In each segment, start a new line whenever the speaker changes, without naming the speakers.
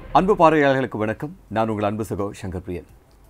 அன்பு பார்வையாளர்களுக்கு வணக்கம் நான் உங்கள் அன்பு சகோ சங்கர் பிரியன்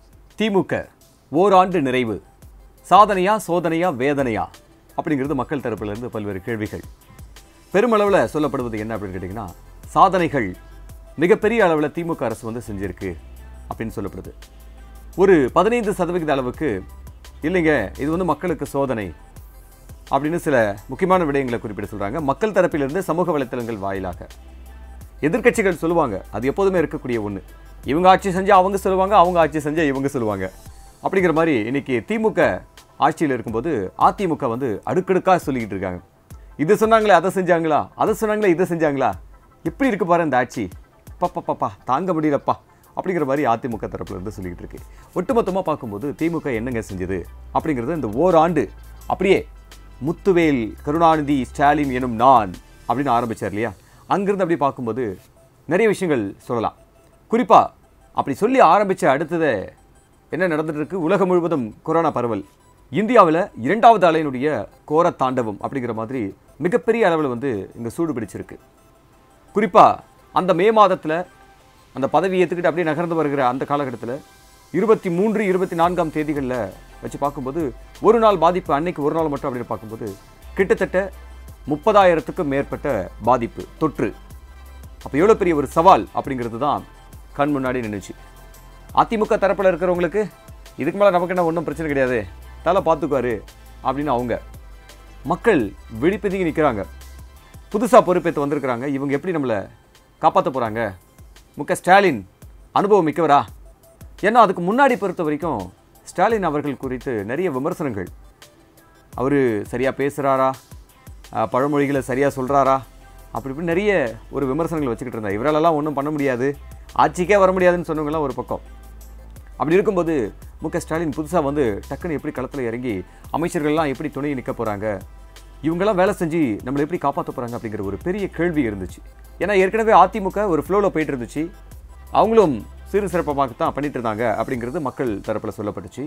திமுக ஓராண்டு நிறைவு சாதனையா சோதனையா வேதனையா அப்படிங்கிறது மக்கள் தரப்பிலிருந்து பல்வேறு கேள்விகள் பெருமளவில் சொல்லப்படுவது என்ன அப்படின்னு கேட்டிங்கன்னா சாதனைகள் மிகப்பெரிய அளவில் திமுக அரசு வந்து செஞ்சிருக்கு அப்படின்னு சொல்லப்படுது ஒரு பதினைந்து சதவிகித அளவுக்கு இல்லைங்க இது வந்து மக்களுக்கு சோதனை அப்படின்னு சில முக்கியமான விடயங்களை குறிப்பிட சொல்றாங்க மக்கள் தரப்பிலிருந்து சமூக வலைத்தளங்கள் வாயிலாக எதிர்க்கட்சிகள் சொல்லுவாங்க அது எப்போதுமே இருக்கக்கூடிய ஒன்று இவங்க ஆட்சி செஞ்சா அவங்க சொல்லுவாங்க அவங்க ஆட்சி செஞ்சா இவங்க சொல்லுவாங்க அப்படிங்கிற மாதிரி இன்னைக்கு திமுக ஆட்சியில் இருக்கும்போது அதிமுக வந்து அடுக்கடுக்காக சொல்லிக்கிட்டு இருக்காங்க இது சொன்னாங்களே அதை செஞ்சாங்களா அதை சொன்னாங்களே இதை செஞ்சாங்களா எப்படி இருக்கு பாரு இந்த ஆட்சி பப்பா பாப்பா தாங்க முடியலப்பா அப்படிங்கிற மாதிரி அதிமுக தரப்புல இருந்து சொல்லிக்கிட்டு இருக்கு ஒட்டுமொத்தமாக பார்க்கும்போது திமுக என்னங்க செஞ்சது அப்படிங்கிறது இந்த ஓராண்டு அப்படியே முத்துவேல் கருணாநிதி ஸ்டாலின் எனும் நான் அப்படின்னு ஆரம்பிச்சார் இல்லையா அங்கிருந்து அப்படி பார்க்கும்போது நிறைய விஷயங்கள் சொல்லலாம் குறிப்பாக அப்படி சொல்லி ஆரம்பித்த அடுத்தது என்ன நடந்துட்டு இருக்கு உலகம் முழுவதும் கொரோனா பரவல் இந்தியாவில் இரண்டாவது அலையினுடைய கோர தாண்டவம் அப்படிங்கிற மாதிரி மிகப்பெரிய அளவில் வந்து இங்கே சூடு பிடிச்சிருக்கு குறிப்பாக அந்த மே மாதத்தில் அந்த பதவி ஏற்றுக்கிட்டு அப்படியே நகர்ந்து வருகிற அந்த காலகட்டத்தில் இருபத்தி மூன்று இருபத்தி நான்காம் தேதிகளில் வச்சு பார்க்கும்போது ஒரு நாள் பாதிப்பு அன்னைக்கு ஒரு நாள் மட்டும் அப்படின்னு பார்க்கும்போது கிட்டத்தட்ட முப்பதாயிரத்துக்கும் மேற்பட்ட பாதிப்பு தொற்று அப்போ எவ்வளோ பெரிய ஒரு சவால் அப்படிங்கிறது தான் கண் முன்னாடி நின்றுச்சு அதிமுக தரப்பில் இருக்கிறவங்களுக்கு இதுக்கு மேலே நமக்கு என்ன ஒன்றும் பிரச்சனை கிடையாது தலை பார்த்துக்குவாரு அப்படின்னு அவங்க மக்கள் விழிப்பதுங்கி நிற்கிறாங்க புதுசாக பொறுப்பேற்று வந்திருக்கிறாங்க இவங்க எப்படி நம்மளை காப்பாற்ற போகிறாங்க முக ஸ்டாலின் அனுபவம் மிக்கவரா ஏன்னா அதுக்கு முன்னாடி பொறுத்த வரைக்கும் ஸ்டாலின் அவர்கள் குறித்து நிறைய விமர்சனங்கள் அவர் சரியாக பேசுகிறாரா பழமொழிகளை சரியாக சொல்கிறாரா அப்படி இப்படி நிறைய ஒரு விமர்சனங்கள் வச்சுக்கிட்டு இருந்தார் இவராலெல்லாம் ஒன்றும் பண்ண முடியாது ஆட்சிக்கே வர முடியாதுன்னு சொன்னவங்களாம் ஒரு பக்கம் அப்படி இருக்கும்போது மு க ஸ்டாலின் புதுசாக வந்து டக்குன்னு எப்படி களத்தில் இறங்கி அமைச்சர்கள்லாம் எப்படி துணை நிற்க போகிறாங்க இவங்கெல்லாம் வேலை செஞ்சு நம்மளை எப்படி காப்பாற்ற போகிறாங்க அப்படிங்கிற ஒரு பெரிய கேள்வி இருந்துச்சு ஏன்னா ஏற்கனவே அதிமுக ஒரு ஃப்ளோவில் போயிட்டு இருந்துச்சு அவங்களும் சிறு சிறப்பமாக தான் பண்ணிட்டு இருந்தாங்க அப்படிங்கிறது மக்கள் தரப்பில் சொல்லப்பட்டுச்சு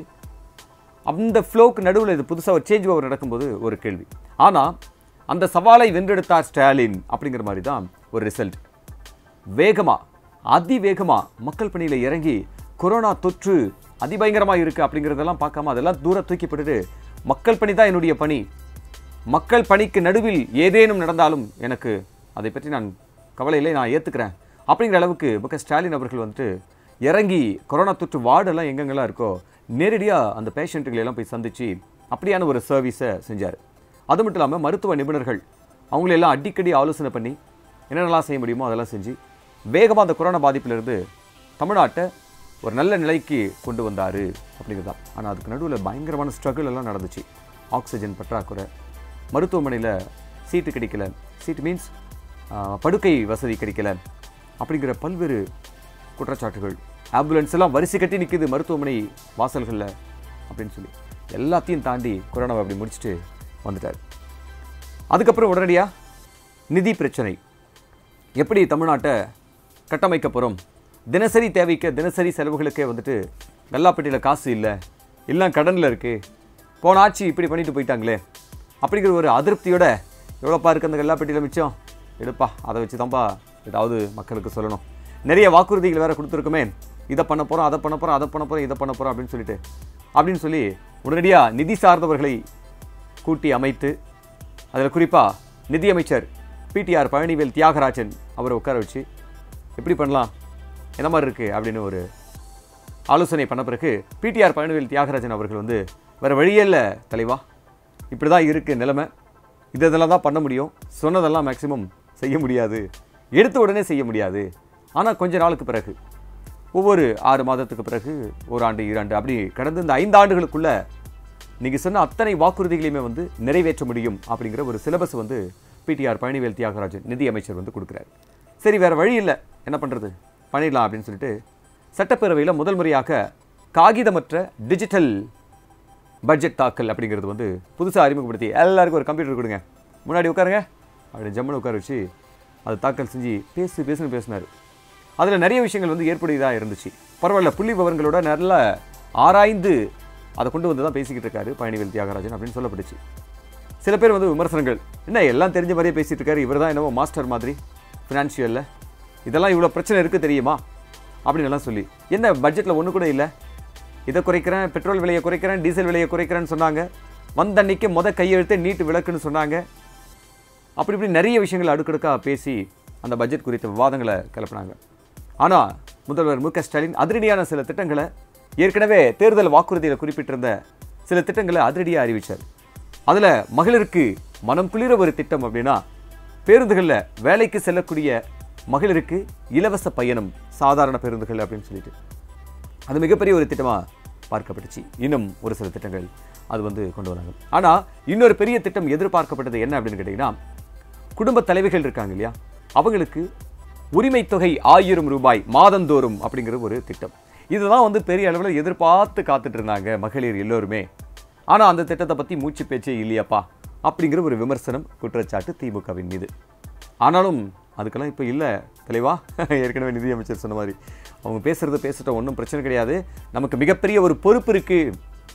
அந்த ஃப்ளோக்கு நடுவில் இது புதுசாக ஒரு சேஞ்ச் ஓவர் நடக்கும்போது ஒரு கேள்வி ஆனால் அந்த சவாலை வென்றெடுத்தார் ஸ்டாலின் அப்படிங்கிற மாதிரி தான் ஒரு ரிசல்ட் வேகமாக அதிவேகமாக மக்கள் பணியில் இறங்கி கொரோனா தொற்று அதிபயங்கரமாக இருக்குது அப்படிங்கிறதெல்லாம் பார்க்காம அதெல்லாம் தூர தூக்கி போட்டுட்டு மக்கள் பணி தான் என்னுடைய பணி மக்கள் பணிக்கு நடுவில் ஏதேனும் நடந்தாலும் எனக்கு அதை பற்றி நான் கவலையிலே நான் ஏற்றுக்கிறேன் அப்படிங்கிற அளவுக்கு முக ஸ்டாலின் அவர்கள் வந்துட்டு இறங்கி கொரோனா தொற்று வார்டெல்லாம் எங்கெங்கெல்லாம் இருக்கோ நேரடியாக அந்த பேஷண்ட்டுகளை எல்லாம் போய் சந்திச்சு அப்படியான ஒரு சர்வீஸை செஞ்சார் அது மட்டும் இல்லாமல் மருத்துவ நிபுணர்கள் அவங்களெல்லாம் அடிக்கடி ஆலோசனை பண்ணி என்னென்னலாம் செய்ய முடியுமோ அதெல்லாம் செஞ்சு வேகமாக அந்த கொரோனா பாதிப்பிலிருந்து தமிழ்நாட்டை ஒரு நல்ல நிலைக்கு கொண்டு வந்தார் அப்படிங்கிறது தான் ஆனால் அதுக்கு நடுவில் பயங்கரமான ஸ்ட்ரகிள் எல்லாம் நடந்துச்சு ஆக்சிஜன் பற்றாக்குறை மருத்துவமனையில் சீட்டு கிடைக்கல சீட்டு மீன்ஸ் படுக்கை வசதி கிடைக்கல அப்படிங்கிற பல்வேறு குற்றச்சாட்டுகள் ஆம்புலன்ஸ் எல்லாம் வரிசை கட்டி நிற்கிது மருத்துவமனை வாசல்களில் அப்படின்னு சொல்லி எல்லாத்தையும் தாண்டி கொரோனாவை அப்படி முடிச்சுட்டு வந்துட்டார் அதுக்கப்புறம் உடனடியாக நிதி பிரச்சனை எப்படி தமிழ்நாட்டை கட்டமைக்க போகிறோம் தினசரி தேவைக்கு தினசரி செலவுகளுக்கே வந்துட்டு கல்லாப்பட்டியில் காசு இல்லை எல்லாம் கடனில் இருக்குது போன ஆட்சி இப்படி பண்ணிட்டு போயிட்டாங்களே அப்படிங்கிற ஒரு அதிருப்தியோட எவ்வளோப்பா இருக்கு அந்த கல்லாப்பட்டியில் மிச்சம் எடுப்பா அதை வச்சு தான்ப்பா ஏதாவது மக்களுக்கு சொல்லணும் நிறைய வாக்குறுதிகள் வேறு கொடுத்துருக்குமே இதை பண்ண போகிறோம் அதை பண்ண போகிறோம் அதை பண்ண போகிறோம் இதை பண்ண போகிறோம் அப்படின்னு சொல்லிட்டு அப்படின்னு சொல்லி உடனடியாக நிதி சார்ந்தவர்களை கூட்டி அமைத்து அதில் குறிப்பாக நிதியமைச்சர் பிடிஆர் பழனிவேல் தியாகராஜன் அவரை உட்கார வச்சு எப்படி பண்ணலாம் என்ன மாதிரி இருக்குது அப்படின்னு ஒரு ஆலோசனை பண்ண பிறகு பிடிஆர் பழனிவேல் தியாகராஜன் அவர்கள் வந்து வேறு வழியே இல்லை தலைவா இப்படி தான் இருக்குது நிலைமை இது இதெல்லாம் தான் பண்ண முடியும் சொன்னதெல்லாம் மேக்ஸிமம் செய்ய முடியாது எடுத்த உடனே செய்ய முடியாது ஆனால் கொஞ்ச நாளுக்கு பிறகு ஒவ்வொரு ஆறு மாதத்துக்கு பிறகு ஒரு ஆண்டு ஈராண்டு அப்படி கடந்து இந்த ஐந்து ஆண்டுகளுக்குள்ள நீங்கள் சொன்ன அத்தனை வாக்குறுதிகளையுமே வந்து நிறைவேற்ற முடியும் அப்படிங்கிற ஒரு சிலபஸ் வந்து பிடிஆர் பழனிவேல் தியாகராஜன் நிதி அமைச்சர் வந்து கொடுக்குறாரு சரி வேறு வழி இல்லை என்ன பண்ணுறது பண்ணிடலாம் அப்படின்னு சொல்லிட்டு சட்டப்பேரவையில் முதல் முறையாக காகிதமற்ற டிஜிட்டல் பட்ஜெட் தாக்கல் அப்படிங்கிறது வந்து புதுசாக அறிமுகப்படுத்தி எல்லாருக்கும் ஒரு கம்ப்யூட்டர் கொடுங்க முன்னாடி உட்காருங்க அப்படி ஜம்முன்னு உட்கார வச்சு அதை தாக்கல் செஞ்சு பேசு பேசுன்னு பேசினார் அதில் நிறைய விஷயங்கள் வந்து ஏற்புடையதாக இருந்துச்சு பரவாயில்ல புள்ளி விவரங்களோட நல்ல ஆராய்ந்து அதை கொண்டு வந்து தான் பேசிக்கிட்டு இருக்காரு பழனிவேல் தியாகராஜன் அப்படின்னு சொல்லப்பட்டுச்சு சில பேர் வந்து விமர்சனங்கள் என்ன எல்லாம் தெரிஞ்ச மாதிரியே பேசிட்டு இருக்காரு இவர் தான் என்னவோ மாஸ்டர் மாதிரி ஃபினான்ஷியலில் இதெல்லாம் இவ்வளோ பிரச்சனை இருக்குது தெரியுமா அப்படின்னு எல்லாம் சொல்லி என்ன பட்ஜெட்டில் ஒன்று கூட இல்லை இதை குறைக்கிறேன் பெட்ரோல் விலையை குறைக்கிறேன் டீசல் விலையை குறைக்கிறேன்னு சொன்னாங்க வந்த அன்னைக்கு முத கையெழுத்து நீட்டு விளக்குன்னு சொன்னாங்க அப்படி இப்படி நிறைய விஷயங்கள் அடுக்கடுக்காக பேசி அந்த பட்ஜெட் குறித்த விவாதங்களை கிளப்பினாங்க ஆனால் முதல்வர் மு க ஸ்டாலின் அதிரடியான சில திட்டங்களை ஏற்கனவே தேர்தல் வாக்குறுதியில் குறிப்பிட்டிருந்த சில திட்டங்களை அதிரடியாக அறிவித்தார் அதில் மகளிருக்கு மனம் குளிர ஒரு திட்டம் அப்படின்னா பேருந்துகளில் வேலைக்கு செல்லக்கூடிய மகளிருக்கு இலவச பயணம் சாதாரண பேருந்துகள் அப்படின்னு சொல்லிட்டு அது மிகப்பெரிய ஒரு திட்டமாக பார்க்கப்பட்டுச்சு இன்னும் ஒரு சில திட்டங்கள் அது வந்து கொண்டு வராங்க ஆனால் இன்னொரு பெரிய திட்டம் எதிர்பார்க்கப்பட்டது என்ன அப்படின்னு கேட்டிங்கன்னா குடும்ப தலைவிகள் இருக்காங்க இல்லையா அவங்களுக்கு உரிமை தொகை ஆயிரம் ரூபாய் மாதந்தோறும் அப்படிங்கிற ஒரு திட்டம் இதுதான் வந்து பெரிய அளவில் எதிர்பார்த்து காத்துட்டு இருந்தாங்க மகளிர் எல்லோருமே ஆனால் அந்த திட்டத்தை பற்றி மூச்சு பேச்சே இல்லையாப்பா அப்படிங்கிற ஒரு விமர்சனம் குற்றச்சாட்டு திமுகவின் மீது ஆனாலும் அதுக்கெல்லாம் இப்போ இல்லை தெளிவா ஏற்கனவே நிதியமைச்சர் சொன்ன மாதிரி அவங்க பேசுறது பேசட்டும் ஒன்றும் பிரச்சனை கிடையாது நமக்கு மிகப்பெரிய ஒரு பொறுப்பு இருக்குது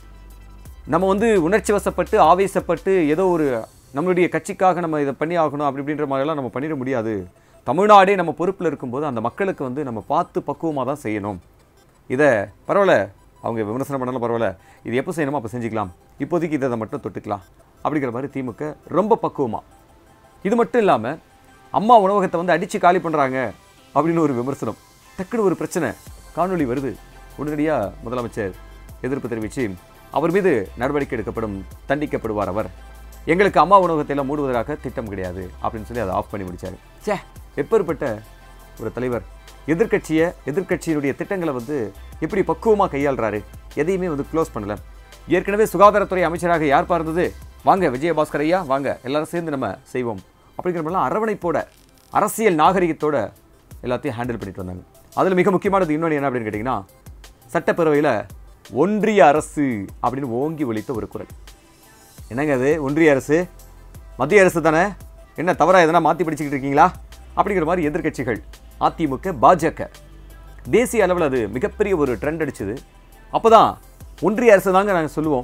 நம்ம வந்து உணர்ச்சி வசப்பட்டு ஆவேசப்பட்டு ஏதோ ஒரு நம்மளுடைய கட்சிக்காக நம்ம இதை பண்ணி ஆகணும் அப்படி இப்படின்ற மாதிரிலாம் நம்ம பண்ணிட முடியாது தமிழ்நாடே நம்ம பொறுப்பில் இருக்கும்போது அந்த மக்களுக்கு வந்து நம்ம பார்த்து பக்குவமாக தான் செய்யணும் இதை பரவாயில்ல அவங்க விமர்சனம் பண்ணாலும் பரவாயில்ல இது எப்போ செய்யணுமோ அப்போ செஞ்சுக்கலாம் இப்போதைக்கு இதை மட்டும் தொட்டுக்கலாம் அப்படிங்கிற மாதிரி திமுக ரொம்ப பக்குவமாக இது மட்டும் இல்லாமல் அம்மா உணவகத்தை வந்து அடித்து காலி பண்ணுறாங்க அப்படின்னு ஒரு விமர்சனம் டக்குன்னு ஒரு பிரச்சனை காணொளி வருது உடனடியாக முதலமைச்சர் எதிர்ப்பு தெரிவித்து அவர் மீது நடவடிக்கை எடுக்கப்படும் தண்டிக்கப்படுவார் அவர் எங்களுக்கு அம்மா உணவகத்தை எல்லாம் மூடுவதற்காக திட்டம் கிடையாது அப்படின்னு சொல்லி அதை ஆஃப் பண்ணி முடிச்சாரு ச்சே எப்பேற்பட்ட ஒரு தலைவர் எதிர்க்கட்சியை எதிர்க்கட்சியினுடைய திட்டங்களை வந்து எப்படி பக்குவமாக கையாளுறாரு எதையுமே வந்து க்ளோஸ் பண்ணல ஏற்கனவே சுகாதாரத்துறை அமைச்சராக யார் பார்த்தது வாங்க விஜயபாஸ்கர் ஐயா வாங்க எல்லாரும் சேர்ந்து நம்ம செய்வோம் அப்படிங்கிற மாதிரிலாம் அரவணைப்போட அரசியல் நாகரிகத்தோட எல்லாத்தையும் ஹேண்டில் பண்ணிட்டு வந்தாங்க அதில் மிக முக்கியமானது இன்னொன்று என்ன அப்படின்னு கேட்டிங்கன்னா சட்டப்பேரவையில் ஒன்றிய அரசு அப்படின்னு ஓங்கி ஒலித்த ஒரு குரல் என்னங்க அது ஒன்றிய அரசு மத்திய அரசு தானே என்ன தவறா எதனா மாற்றி படிச்சுக்கிட்டு இருக்கீங்களா அப்படிங்கிற மாதிரி எதிர்க்கட்சிகள் அதிமுக பாஜக தேசிய அளவில் அது மிகப்பெரிய ஒரு ட்ரெண்ட் அடிச்சது அப்பதான் ஒன்றிய அரசு தாங்க நாங்கள் சொல்லுவோம்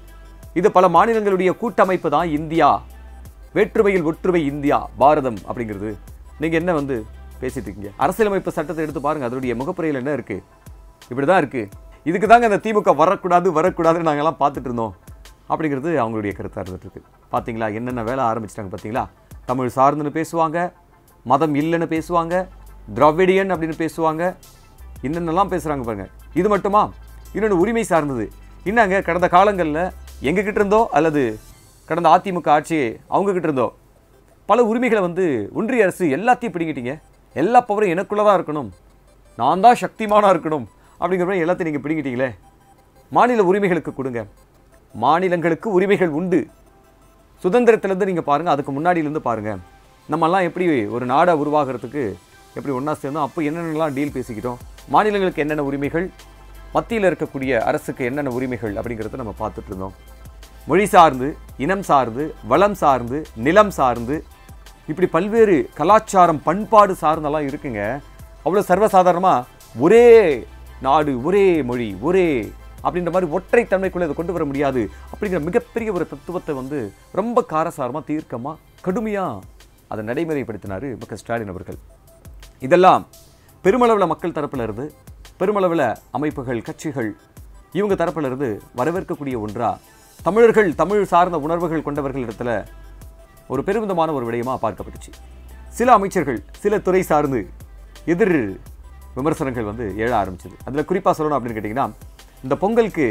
இது பல மாநிலங்களுடைய கூட்டமைப்பு தான் இந்தியா வேற்றுமையில் ஒற்றுமை இந்தியா பாரதம் அப்படிங்கிறது நீங்க என்ன வந்து பேசிட்டு இருக்கீங்க அரசியலமைப்பு சட்டத்தை எடுத்து பாருங்க அதனுடைய முகப்புரையில் என்ன இருக்கு இப்படிதான் இருக்கு இதுக்கு தாங்க அந்த திமுக வரக்கூடாது வரக்கூடாதுன்னு நாங்கெல்லாம் பார்த்துட்டு இருந்தோம் அப்படிங்கிறது அவங்களுடைய கருத்தாக இருந்துட்டு இருக்கு பார்த்தீங்களா என்னென்ன வேலை ஆரம்பிச்சிட்டாங்க பார்த்தீங்களா தமிழ் சார்ந்துன்னு பேசுவாங்க மதம் இல்லைன்னு பேசுவாங்க திராவிடியன் அப்படின்னு பேசுவாங்க என்னென்னலாம் பேசுகிறாங்க பாருங்க இது மட்டுமா இன்னொன்று உரிமை சார்ந்தது என்னங்க கடந்த காலங்களில் எங்ககிட்ட இருந்தோ அல்லது கடந்த அதிமுக ஆட்சி அவங்க கிட்ட இருந்தோ பல உரிமைகளை வந்து ஒன்றிய அரசு எல்லாத்தையும் பிடிங்கிட்டீங்க எல்லா பவரும் எனக்குள்ளே தான் இருக்கணும் நான் தான் சக்திமானா இருக்கணும் அப்படிங்கிற மாதிரி எல்லாத்தையும் நீங்கள் பிடிங்கிட்டீங்களே மாநில உரிமைகளுக்கு கொடுங்க மாநிலங்களுக்கு உரிமைகள் உண்டு சுதந்திரத்திலேருந்து நீங்கள் பாருங்கள் அதுக்கு முன்னாடியிலேருந்து பாருங்கள் நம்மெல்லாம் எப்படி ஒரு நாடை உருவாகிறதுக்கு எப்படி ஒன்றா சேர்ந்தோம் அப்போ என்னென்னலாம் டீல் பேசிக்கிட்டோம் மாநிலங்களுக்கு என்னென்ன உரிமைகள் மத்தியில் இருக்கக்கூடிய அரசுக்கு என்னென்ன உரிமைகள் அப்படிங்கிறத நம்ம பார்த்துட்டு இருந்தோம் மொழி சார்ந்து இனம் சார்ந்து வளம் சார்ந்து நிலம் சார்ந்து இப்படி பல்வேறு கலாச்சாரம் பண்பாடு சார்ந்தெல்லாம் இருக்குங்க அவ்வளோ சர்வசாதாரணமாக ஒரே நாடு ஒரே மொழி ஒரே அப்படின்ற மாதிரி ஒற்றை தன்மைக்குள்ளே இதை கொண்டு வர முடியாது அப்படிங்கிற மிகப்பெரிய ஒரு தத்துவத்தை வந்து ரொம்ப காரசாரமாக தீர்க்கமாக கடுமையாக அதை நடைமுறைப்படுத்தினார் மு க ஸ்டாலின் அவர்கள் இதெல்லாம் பெருமளவில் மக்கள் தரப்புல இருந்து பெருமளவில் அமைப்புகள் கட்சிகள் இவங்க தரப்புல இருந்து வரவேற்கக்கூடிய ஒன்றா தமிழர்கள் தமிழ் சார்ந்த உணர்வுகள் கொண்டவர்கள் இடத்துல ஒரு பெருமிதமான ஒரு விடயமா பார்க்கப்பட்டுச்சு சில அமைச்சர்கள் சில துறை சார்ந்து எதிர் விமர்சனங்கள் வந்து எழ ஆரம்பிச்சது அதில் குறிப்பாக சொல்லணும் அப்படின்னு கேட்டிங்கன்னா இந்த பொங்கலுக்கு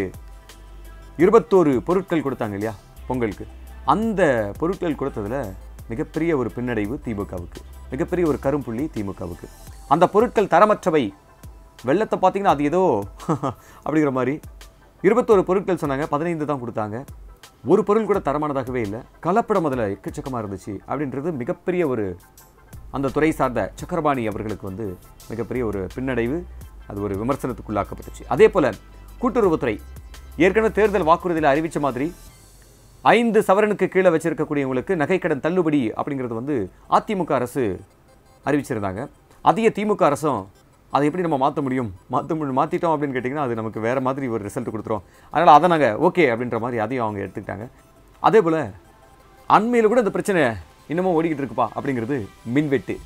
இருபத்தோரு பொருட்கள் கொடுத்தாங்க இல்லையா பொங்கலுக்கு அந்த பொருட்கள் கொடுத்ததுல மிகப்பெரிய ஒரு பின்னடைவு திமுகவுக்கு மிகப்பெரிய ஒரு கரும்புள்ளி திமுகவுக்கு அந்த பொருட்கள் தரமற்றவை வெள்ளத்தை பார்த்தீங்கன்னா அது ஏதோ அப்படிங்கிற மாதிரி இருபத்தோரு பொருட்கள் சொன்னாங்க பதினைந்து தான் கொடுத்தாங்க ஒரு பொருள் கூட தரமானதாகவே இல்லை கலப்படம் அதில் எக்கச்சக்கமாக இருந்துச்சு அப்படின்றது மிகப்பெரிய ஒரு அந்த துறை சார்ந்த சக்கரபாணி அவர்களுக்கு வந்து மிகப்பெரிய ஒரு பின்னடைவு அது ஒரு விமர்சனத்துக்குள்ளாக்கப்பட்டுச்சு அதே போல் கூட்டுறவுத்துறை ஏற்கனவே தேர்தல் வாக்குறுதியில் அறிவித்த மாதிரி ஐந்து சவரனுக்கு கீழே வச்சிருக்கக்கூடியவங்களுக்கு நகைக்கடன் தள்ளுபடி அப்படிங்கிறது வந்து அதிமுக அரசு அறிவிச்சிருந்தாங்க அதையே திமுக அரசும் அதை எப்படி நம்ம மாற்ற முடியும் மாற்ற முடியும் மாற்றிட்டோம் அப்படின்னு கேட்டிங்கன்னா அது நமக்கு வேறு மாதிரி ஒரு ரிசல்ட் கொடுத்துரும் அதனால் அதை நாங்கள் ஓகே அப்படின்ற மாதிரி அதையும் அவங்க எடுத்துக்கிட்டாங்க அதே போல் அண்மையில் கூட இந்த பிரச்சனை இன்னமும் ஓடிக்கிட்டு இருக்குப்பா அப்படிங்கிறது மின்வெட்டு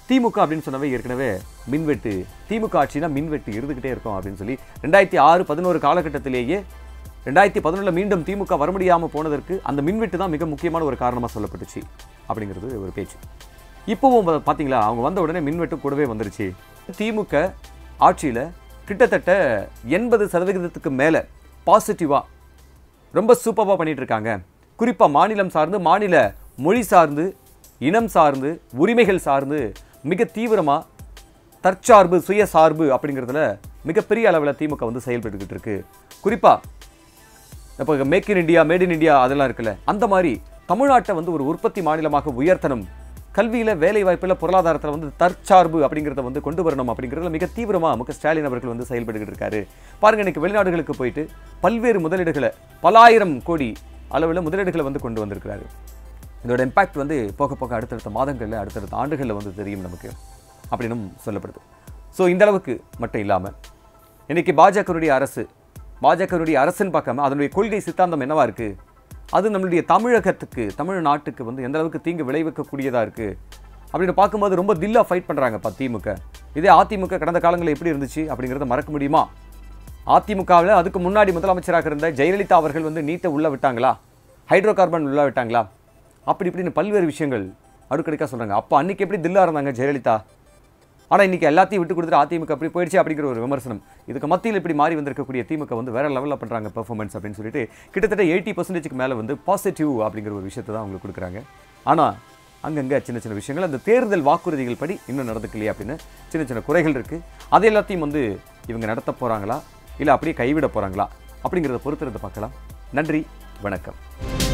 திமுக அப்படின்னு சொன்னவே ஏற்கனவே மின்வெட்டு திமுக ஆட்சினா மின்வெட்டு இருந்துகிட்டே இருக்கும் அப்படின்னு சொல்லி ரெண்டாயிரத்தி ஆறு பதினோரு காலகட்டத்திலேயே ரெண்டாயிரத்தி பதினொன்றில் மீண்டும் திமுக வர முடியாமல் போனதற்கு அந்த மின்வெட்டு தான் மிக முக்கியமான ஒரு காரணமாக சொல்லப்பட்டுச்சு அப்படிங்கிறது ஒரு பேச்சு இப்போவும் பா- பாத்தீங்களா அவங்க வந்த உடனே மின்வெட்டு கூடவே வந்துருச்சு திமுக ஆட்சியில் கிட்டத்தட்ட எண்பது சதவிகிதத்துக்கு மேலே பாசிட்டிவாக ரொம்ப சூப்பராக பண்ணிட்டு இருக்காங்க குறிப்பாக மாநிலம் சார்ந்து மாநில மொழி சார்ந்து இனம் சார்ந்து உரிமைகள் சார்ந்து மிக தீவிரமாக தற்சார்பு சுயசார்பு அப்படிங்கிறதுல மிகப்பெரிய அளவில் திமுக வந்து செயல்பட்டுக்கிட்டு இருக்கு குறிப்பாக இப்போ make in India made in India அதெல்லாம் இருக்குல்ல அந்த மாதிரி தமிழ்நாட்டை வந்து ஒரு உற்பத்தி மாநிலமாக உயர்த்தணும் கல்வியில வேலை வாய்ப்புல பொருளாதாரத்தில் வந்து தற்சார்பு அப்படிங்கிறத வந்து கொண்டு வரணும் அப்படிங்கிறதுல மிக தீவிரமா முக ஸ்டாலின் அவர்கள் வந்து செயல்பட்டுக்கிட்டு இருக்காரு பாருங்க இன்னைக்கு வெளிநாடுகளுக்கு போயிட்டு பல்வேறு முதலீடுகளை பலாயிரம் கோடி அளவில் முதலீடுகளை வந்து கொண்டு வந்திருக்கிறாரு இதோட இம்பாக்ட் வந்து போக போக அடுத்தடுத்த மாதங்களில் அடுத்தடுத்த ஆண்டுகளில் வந்து தெரியும் நமக்கு அப்படின்னும் சொல்லப்படுது ஸோ இந்த அளவுக்கு மட்டும் இல்லாமல் இன்னைக்கு பாஜகவுடைய அரசு பாஜகவுடைய அரசுன்னு பார்க்காம அதனுடைய கொள்கை சித்தாந்தம் என்னவா இருக்கு அது நம்மளுடைய தமிழகத்துக்கு தமிழ்நாட்டுக்கு வந்து எந்த அளவுக்கு தீங்கு விளைவிக்கக்கூடியதா இருக்கு அப்படின்னு பார்க்கும்போது ரொம்ப தில்லா ஃபைட் பண்றாங்கப்பா திமுக இதே அதிமுக கடந்த காலங்களில் எப்படி இருந்துச்சு அப்படிங்கிறத மறக்க முடியுமா அதிமுகவில் அதுக்கு முன்னாடி முதலமைச்சராக இருந்த ஜெயலலிதா அவர்கள் வந்து நீட்டை உள்ள விட்டாங்களா ஹைட்ரோ கார்பன் உள்ள விட்டாங்களா அப்படி இப்படின்னு பல்வேறு விஷயங்கள் அடுக்கடுக்காக சொல்றாங்க அப்போ அன்னைக்கு எப்படி தில்லா இருந்தாங்க ஜெயலலிதா ஆனால் இன்னைக்கு எல்லாத்தையும் விட்டு கொடுத்துட்டு அதிமுக அப்படி போயிடுச்சு அப்படிங்கிற ஒரு விமர்சனம் இதுக்கு மத்தியில் இப்படி மாறி வந்திருக்கக்கூடிய திமுக வந்து வேற லெவலில் பண்ணுறாங்க பெர்ஃபார்மன்ஸ் அப்படின்னு சொல்லிட்டு கிட்டத்தட்ட எயிட்டி பர்சன்டேஜ்க்கு மேலே வந்து பாசிட்டிவ் அப்படிங்கிற ஒரு விஷயத்தை தான் அவங்களுக்கு கொடுக்குறாங்க ஆனால் அங்கங்கே சின்ன சின்ன விஷயங்கள் அந்த தேர்தல் வாக்குறுதிகள் படி இன்னும் நடந்துக்கலையே அப்படின்னு சின்ன சின்ன குறைகள் இருக்குது அது எல்லாத்தையும் வந்து இவங்க நடத்த போகிறாங்களா இல்லை அப்படியே கைவிட போகிறாங்களா அப்படிங்கிறத பொறுத்திருந்து பார்க்கலாம் நன்றி வணக்கம்